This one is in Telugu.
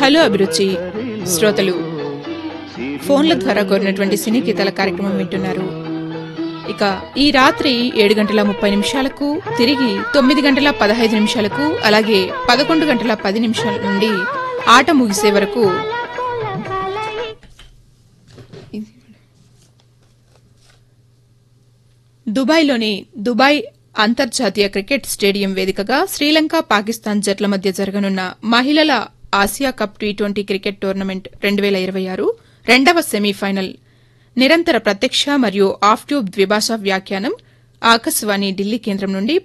హలో అభిరుచి శ్రోతలు ఫోన్ల ద్వారా కోరినటువంటి సినీ గీతాల కార్యక్రమం వింటున్నారు ఇక ఈ రాత్రి ఏడు గంటల ముప్పై నిమిషాలకు తిరిగి తొమ్మిది గంటల పదహైదు నిమిషాలకు అలాగే పదకొండు గంటల పది నిమిషాల నుండి ఆట ముగిసే వరకు దుబాయ్లోని దుబాయ్ అంతర్జాతీయ క్రికెట్ స్టేడియం వేదికగా శ్రీలంక పాకిస్తాన్ జట్ల మధ్య జరగనున్న మహిళల Asia cup T twenty cricket tournament రెండు వేల ఇరవై ఆరు రెండవ సెమీఫైనల్ నిరంతర ప్రత్యక్ష మరియు ఆఫ్ ట్యూబ్ ద్విభాషా వ్యాఖ్యానం ఆకాశవాణి ఢిల్లీ కేంద్రం నుండి